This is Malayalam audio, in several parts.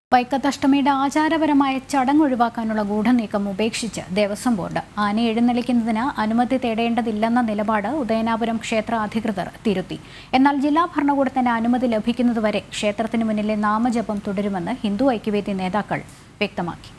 വൈക്കത്തഷ്ടമിയുടെ ആചാരപരമായ ചടങ്ങ് ഒഴിവാക്കാനുള്ള ഗൂഢനീക്കം ഉപേക്ഷിച്ച് ദേവസ്വം ബോർഡ് ആനയെ എഴുന്നള്ളിക്കുന്നതിന് അനുമതി തേടേണ്ടതില്ലെന്ന നിലപാട് ഉദയനാപുരം ക്ഷേത്ര അധികൃതർ തിരുത്തി എന്നാൽ ജില്ലാ ഭരണകൂടത്തിന്റെ അനുമതി ലഭിക്കുന്നതുവരെ ക്ഷേത്രത്തിന് മുന്നിലെ നാമജപം തുടരുമെന്ന് ഹിന്ദു ഐക്യവേദി നേതാക്കൾ വ്യക്തമാക്കി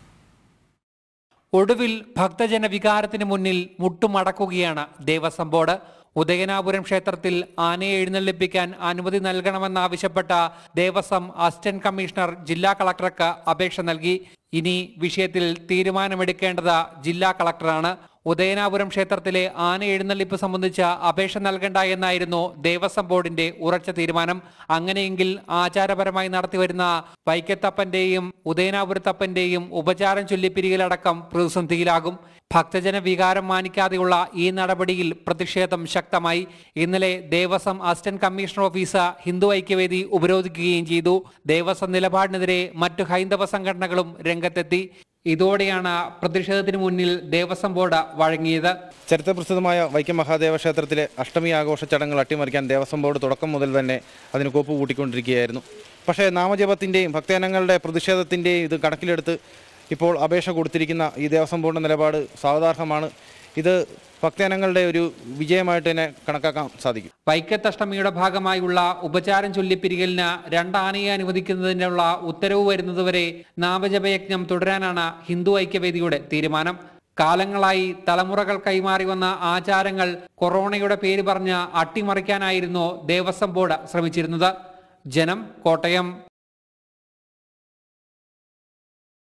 ഒടുവിൽ ഭക്തജന വികാരത്തിന് മുന്നിൽ മുട്ടുമടക്കുകയാണ് ദേവസ്വം ബോർഡ് ഉദയനാപുരം ക്ഷേത്രത്തിൽ ആനയെ എഴുന്നള്ളിപ്പിക്കാൻ അനുമതി നൽകണമെന്നാവശ്യപ്പെട്ട ദേവസ്വം അസിസ്റ്റന്റ് കമ്മീഷണർ ജില്ലാ കളക്ടർക്ക് അപേക്ഷ നൽകി ഇനി വിഷയത്തിൽ തീരുമാനമെടുക്കേണ്ടത് ജില്ലാ കളക്ടറാണ് ഉദയനാപുരം ക്ഷേത്രത്തിലെ ആന എഴുന്നള്ളിപ്പ് സംബന്ധിച്ച അപേക്ഷ നൽകണ്ട എന്നായിരുന്നു ദേവസ്വം ബോർഡിന്റെ ഉറച്ച തീരുമാനം അങ്ങനെയെങ്കിൽ ആചാരപരമായി നടത്തിവരുന്ന വൈക്കത്തപ്പന്റെയും ഉദയനാപുരത്തപ്പന്റെയും ഉപചാരം ചൊല്ലിപ്പിരികലടക്കം പ്രതിസന്ധിയിലാകും ഭക്തജന വികാരം മാനിക്കാതെയുള്ള ഈ നടപടിയിൽ പ്രതിഷേധം ശക്തമായി ഇന്നലെ Devaswom assistant commissioner office Hindu Aikyavedi ഉപരോധിക്കുകയും ചെയ്തു ദേവസ്വം നിലപാടിനെതിരെ മറ്റു ഹൈന്ദവ സംഘടനകളും രംഗത്തെത്തി ഇതോടെയാണ് പ്രതിഷേധത്തിന് മുന്നിൽ ദേവസ്വം ബോർഡ് വഴങ്ങിയത് ചരിത്രപ്രസിദ്ധമായ വൈക്കം മഹാദേവ ക്ഷേത്രത്തിലെ അഷ്ടമി ആഘോഷ ചടങ്ങുകൾ അട്ടിമറിക്കാൻ ദേവസ്വം ബോർഡ് തുടക്കം മുതൽ തന്നെ അതിന് കോപ്പ് കൂട്ടിക്കൊണ്ടിരിക്കുകയായിരുന്നു പക്ഷേ നാമജപത്തിൻ്റെയും ഭക്തജനങ്ങളുടെ പ്രതിഷേധത്തിൻ്റെയും ഇത് കണക്കിലെടുത്ത് ഇപ്പോൾ അപേക്ഷ കൊടുത്തിരിക്കുന്ന ഈ ദേവസ്വം ബോർഡിൻ്റെ നിലപാട് സാവധാർഹമാണ് ഇത് ഭക്തജനങ്ങളുടെ ഒരു വിജയമായിട്ട് തന്നെ കണക്കാക്കാൻ സാധിക്കും വൈക്കത്തഷ്ടമിയുടെ ഭാഗമായുള്ള ഉപചാരം ചൊല്ലിപ്പിരികലിന് രണ്ടാനയെ അനുവദിക്കുന്നതിനുള്ള ഉത്തരവ് വരുന്നതുവരെ നാമജപയജ്ഞം തുടരാനാണ് ഹിന്ദു ഐക്യവേദിയുടെ തീരുമാനം കാലങ്ങളായി തലമുറകൾ കൈമാറി വന്ന ആചാരങ്ങൾ കൊറോണയുടെ പേര് പറഞ്ഞ് അട്ടിമറിക്കാനായിരുന്നു ദേവസ്വം ബോർഡ് ശ്രമിച്ചിരുന്നത് ജനം കോട്ടയം